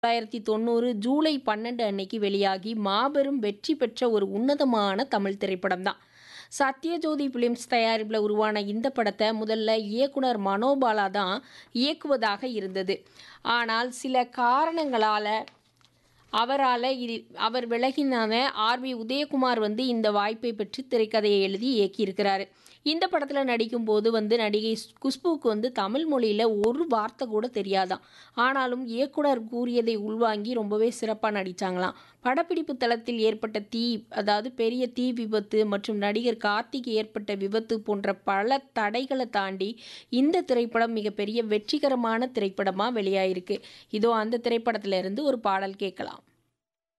தொள்ளாயிரத்தி தொண்ணூறு ஜூலை பன்னெண்டு அன்னைக்கு வெளியாகி மாபெரும் வெற்றி பெற்ற ஒரு உன்னதமான தமிழ் திரைப்படம் தான் சத்யஜோதி பிலிம்ஸ் தயாரிப்பில் உருவான இந்த படத்தை முதல்ல இயக்குனர் மனோபாலா தான் இயக்குவதாக இருந்தது ஆனால் சில காரணங்களால் அவரால் இது அவர் விலகினான ஆர்பி உதயகுமார் வந்து இந்த வாய்ப்பை பெற்று திரைக்கதையை எழுதி இயக்கியிருக்கிறாரு இந்த படத்தில் நடிக்கும்போது வந்து நடிகை குஷ்புவுக்கு வந்து தமிழ் மொழியில் ஒரு வார்த்தை கூட தெரியாதாம் ஆனாலும் இயக்குனர் கூறியதை உள்வாங்கி ரொம்பவே சிறப்பாக நடித்தாங்களாம் படப்பிடிப்பு தளத்தில் ஏற்பட்ட தீ அதாவது பெரிய தீ விபத்து மற்றும் நடிகர் கார்த்திக் ஏற்பட்ட விபத்து போன்ற பல தடைகளை தாண்டி இந்த திரைப்படம் மிகப்பெரிய வெற்றிகரமான திரைப்படமாக வெளியாயிருக்கு இதோ அந்த திரைப்படத்திலிருந்து ஒரு பாடல் கேட்கலாம்